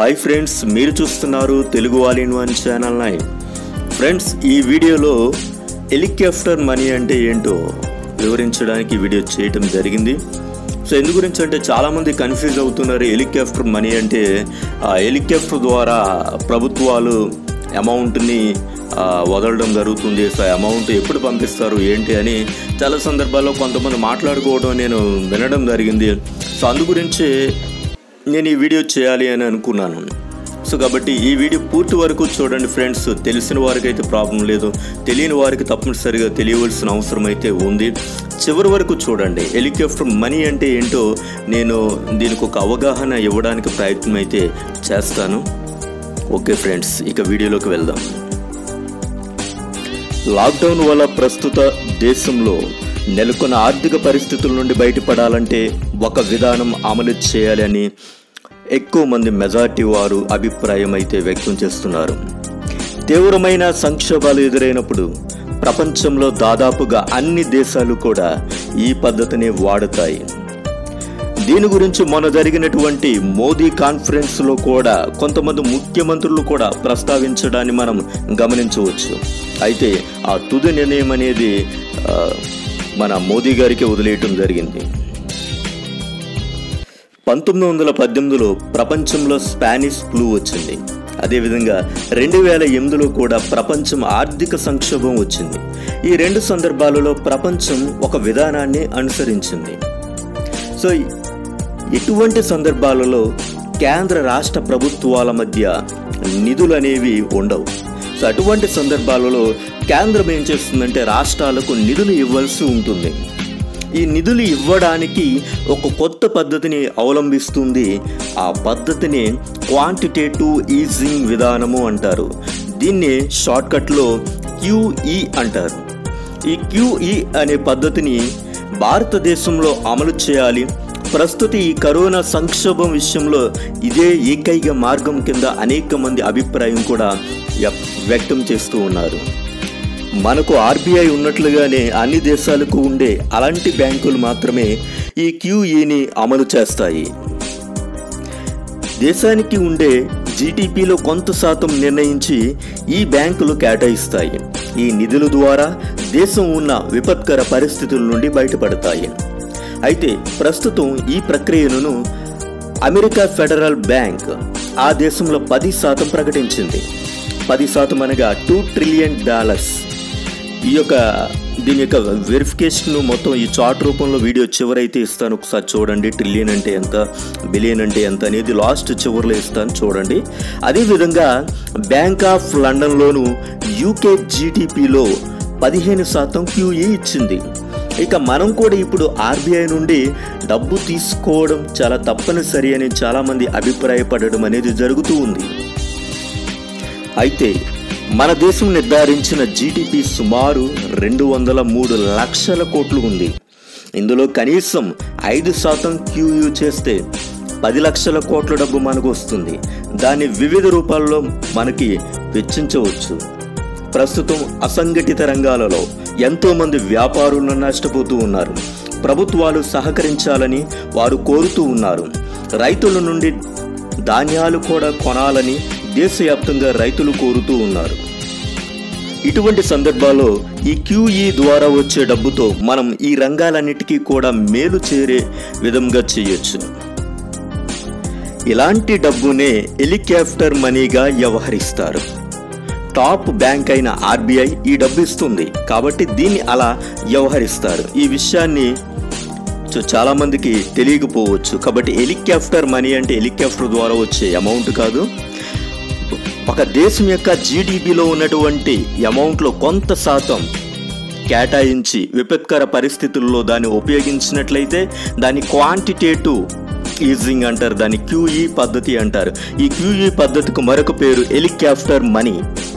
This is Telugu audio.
హాయ్ ఫ్రెండ్స్ మీరు చూస్తున్నారు Telugu all in one channel nine friends ఈ వీడియోలో హెలికాప్టర్ మనీ అంటే ఏంటో వివరించడానికి ఈ వీడియో చేయటం జరిగింది సో ఎందు గురించి అంటే చాలామంది కన్ఫ్యూజ్ అవుతున్నారు హెలికాప్టర్ మనీ అంటే ఆ హెలికాప్టర్ ద్వారా ప్రభుత్వాలు అమౌంట్ని ఆ, వదలడం జరుగుతుంది సో అమౌంట్ ఎప్పుడు పంపిస్తారు ఏంటి అని చాలా సందర్భాల్లో కొంతమంది మాట్లాడుకోవడం నేను వినడం జరిగింది సో అందు గురించి నేను ఈ వీడియో చేయాలి అని అనుకున్నాను సో కాబట్టి ఈ వీడియో పూర్తి వరకు చూడండి ఫ్రెండ్స్ తెలిసిన వారికి అయితే ప్రాబ్లం లేదు తెలియని వారికి తప్పనిసరిగా తెలియవలసిన అవసరం అయితే ఉంది చివరి వరకు చూడండి హెలికాప్టర్ మనీ అంటే ఏంటో నేను దీనికి ఒక అవగాహన ఇవ్వడానికి ప్రయత్నం అయితే చేస్తాను ఓకే ఫ్రెండ్స్ ఇక వీడియోలోకి వెళ్దాం లాక్డౌన్ వల్ల ప్రస్తుత దేశంలో నెలకొన్న ఆర్థిక పరిస్థితుల నుండి బయటపడాలంటే ఒక విధానం అమలు చేయాలని ఎక్కువ మంది మెజార్టీ వారు అభిప్రాయం అయితే వ్యక్తం చేస్తున్నారు తీవ్రమైన సంక్షోభాలు ఎదురైనప్పుడు ప్రపంచంలో దాదాపుగా అన్ని దేశాలు కూడా ఈ పద్ధతిని వాడుతాయి దీని గురించి మొన్న జరిగినటువంటి మోదీ కాన్ఫరెన్స్లో కూడా కొంతమంది ముఖ్యమంత్రులు కూడా ప్రస్తావించడాన్ని మనం గమనించవచ్చు అయితే ఆ తుది నిర్ణయం అనేది ఆ, మన మోదీ గారికి వదిలేయటం జరిగింది పంతొమ్మిది వందల పద్దెనిమిదిలో ప్రపంచంలో స్పానిష్ ఫ్లూ వచ్చింది అదేవిధంగా రెండు వేల ఎనిమిదిలో కూడా ప్రపంచం ఆర్థిక సంక్షోభం వచ్చింది ఈ రెండు సందర్భాలలో ప్రపంచం ఒక విధానాన్ని అనుసరించింది సో ఇటువంటి సందర్భాలలో కేంద్ర రాష్ట్ర ప్రభుత్వాల మధ్య నిధులు అనేవి ఉండవు సో అటువంటి సందర్భాలలో కేంద్రం ఏం చేస్తుందంటే రాష్ట్రాలకు నిధులు ఇవ్వాల్సి ఉంటుంది ఈ నిధులు ఇవ్వడానికి ఒక కొత్త పద్ధతిని అవలంబిస్తుంది ఆ పద్ధతిని క్వాంటిటేటివ్ ఈజింగ్ విధానము అంటారు దీన్ని షార్ట్కట్లో క్యూఈ అంటారు ఈ క్యూఈ అనే పద్ధతిని భారతదేశంలో అమలు చేయాలి ప్రస్తుత ఈ కరోనా సంక్షోభం విషయంలో ఇదే ఏకైక మార్గం కింద అనేక మంది అభిప్రాయం కూడా వ్యక్- వ్యక్తం చేస్తూ ఉన్నారు మనకు ఆర్బీఐ ఉన్నట్లుగానే అన్ని దేశాలకు ఉండే అలాంటి బ్యాంకులు మాత్రమే ఈ క్యూఈని అమలు చేస్తాయి దేశానికి ఉండే జీడిపిలో కొంత శాతం నిర్ణయించి ఈ బ్యాంకులు కేటాయిస్తాయి ఈ నిధుల ద్వారా దేశం ఉన్న విపత్కర పరిస్థితుల నుండి బయటపడతాయి అయితే ప్రస్తుతం ఈ ప్రక్రియను అమెరికా ఫెడరల్ బ్యాంక్ ఆ దేశంలో పది శాతం ప్రకటించింది పది శాతం అనగా టూ ట్రిలియన్ డాలర్స్ ఈ యొక్క దీని యొక్క వెరిఫికేషన్ మొత్తం ఈ చార్ట్ రూపంలో వీడియో చివరైతే ఇస్తాను ఒకసారి చూడండి ట్రిలియన్ అంటే ఎంత బిలియన్ అంటే ఎంత అనేది లాస్ట్ చివరిలో ఇస్తాను చూడండి అదేవిధంగా బ్యాంక్ ఆఫ్ లండన్లోను యూకే జీడిపిలో పదిహేను శాతం క్యూఈ ఇచ్చింది ఇక మనం కూడా ఇప్పుడు ఆర్బీఐ నుండి డబ్బు తీసుకోవడం చాలా తప్పనిసరి అని చాలామంది అభిప్రాయపడడం అనేది జరుగుతూ ఉంది అయితే మన దేశం నిర్ధారించిన జీడిపి సుమారు రెండు వందల మూడు లక్షల కోట్లు ఉంది ఇందులో కనీసం ఐదు శాతం క్యూయూ చేస్తే పది లక్షల కోట్ల డబ్బు మనకు వస్తుంది దాన్ని వివిధ రూపాల్లో మనకి వెచ్చించవచ్చు ప్రస్తుతం అసంఘటిత రంగాలలో ఎంతో మంది వ్యాపారులు నష్టపోతూ ఉన్నారు ప్రభుత్వాలు సహకరించాలని వారు కోరుతూ ఉన్నారు రైతుల నుండి ధాన్యాలు కూడా కొనాలని దేశవ్యాప్తంగా రైతులు కోరుతూ ఉన్నారు ఇటువంటి సందర్భాల్లో ఈ క్యూఈ ద్వారా వచ్చే డబ్బుతో మనం ఈ రంగాలన్నిటికీ కూడా మేలు చేరే విధంగా చేయొచ్చు ఇలాంటి డబ్బునే హెలికాప్టర్ మనీగా వ్యవహరిస్తారు టాప్ బ్యాంక్ అయిన ఆర్బీఐ ఈ డబ్బు ఇస్తుంది కాబట్టి దీన్ని అలా వ్యవహరిస్తారు ఈ విషయాన్ని సో చాలా మందికి తెలియకపోవచ్చు కాబట్టి హెలికాప్టర్ మనీ అంటే హెలికాప్టర్ ద్వారా వచ్చే అమౌంట్ కాదు ఒక దేశం యొక్క జీడిపిలో ఉన్నటువంటి అమౌంట్లో కొంత శాతం కేటాయించి విపత్కర పరిస్థితుల్లో దాన్ని ఉపయోగించినట్లయితే దాన్ని క్వాంటిటేటివ్ ఈజింగ్ అంటారు దాన్ని క్యూఈ పద్ధతి అంటారు ఈ క్యూఈ పద్ధతికి మరొక పేరు హెలికాప్టర్ మనీ